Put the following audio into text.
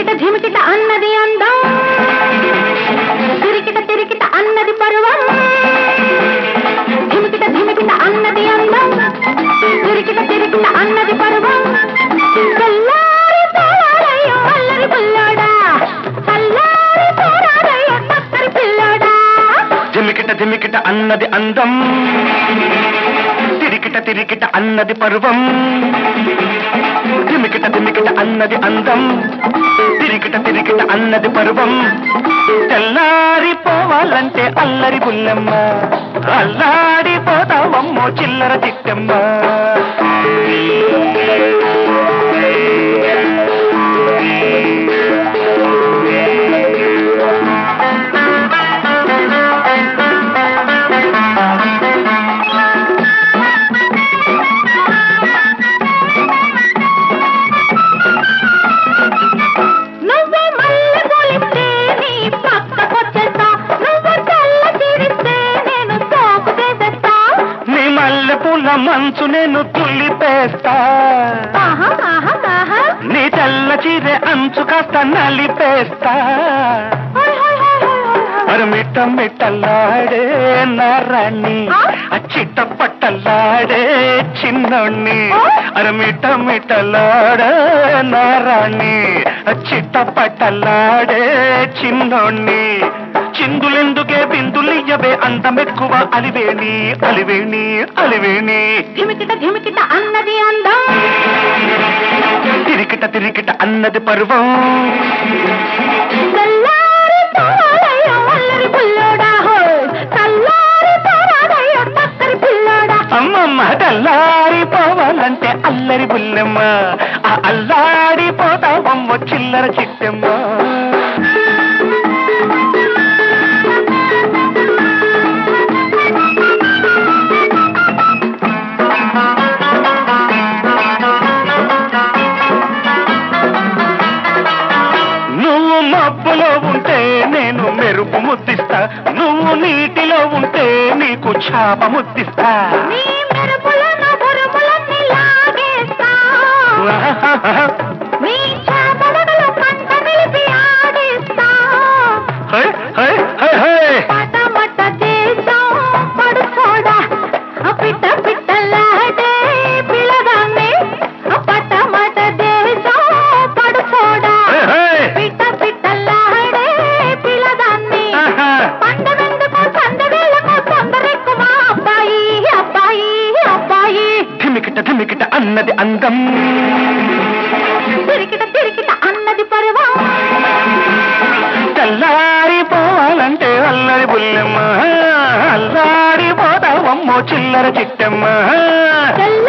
ధిమికిట ధిమికిట అన్నది అందం తిరికిట తిరికిట అన్నది పరువం ధిమికిట ధిమికిట అన్నది అందం తిరికిట తిరికిట అన్నది పరువం చల్లారి పోరాడయ్యో అల్లరి పిల్లోడా చల్లారి పోరాడయ్యో చక్కరి పిల్లోడా జిమికిట జిమికిట అన్నది అందం తిరికిట తిరికిట అన్నది పర్వం జిమికిట జిమికిట అన్నది అందం తిరికిట తిరికిట అన్నది పర్వం తెల్లారిపోవాలంటే అల్లరి బుల్లమ్మ అల్లాడిపోతావమ్మో చిల్లర చిట్టమ్మ నువ్వు మల్లె పూలిస్తే నీ పక్కకొచ్చేస్తా నువ్వు తెల్ల తీరిస్తే నేను సోకు చేసేస్తా నీ మల్లె పూల మంచు నేను తుల్లిపేస్తా ఆహా ఆహా ఆహా నీ తెల్ల చీరె అంచు కాస్త నలిపేస్తా హాయ్ హాయ్ హాయ్ హాయ్ హాయ్ అర మిట్ట మిట్టలాడే నారాణి ఆ చిట్ట పట్టలాడే చిన్నోణ్ణి అర మిట్ట మిట్టలాడే నారాణి ఆ చిట్ట పట్టలాడే చిన్నోణ్ణి చిందులెందుకే బిందులియ్యవే అందమెక్కువ అలివేణి అలివేణి అలివేణి ధిమికిట ధిమికిట అన్నది అందం తిరికిట తిరికిట అన్నది పర్వం చల్లారి పోరాడయ్యో అల్లరి పిల్లోడా హోయ్ చల్లారి పోరాడయ్యో చక్కరి పిల్లోడా అమ్మమ్మ తెల్లారిపోవాలంటే అల్లరి బుల్లెమ్మ ఆ అల్లాడిపోతావమ్మ చిల్లర చిట్టమ్మ నువ్వు మబ్బులో ఉంటే నేను మెరుపు ముద్దిస్తా నువ్వు నీటిలో ఉంటే నీకు చాప ముద్దిస్తా నీ మెరుపులను బురుములన్నీ లాగేస్తా నీ చేపడగలు పంట నిలిపి ఆడిస్తా హై, హై, హై, హై. పటమట దేశం పడుచోడా పిట్ట పిట్టలాడే పిల్లగానే పటమట దేశం పడుచోడా హై, హై. పిట్ట పిట్టలాడే పిల్లగాన్ని ఆహా. పండవెందుకు సందవేలకు తొందరెక్కువ అబ్బాయి అబ్బాయి అబ్బాయి ధిమికిట ధిమికిట అన్నది అందం తిరికిట తిరికిట అన్నది పరువం తెల్లారిపోవాలంటే అల్లరి బుల్లెమ్మ అల్లాడిపోతావమ్మో చిల్లర చిట్టమ్మ తెల్ల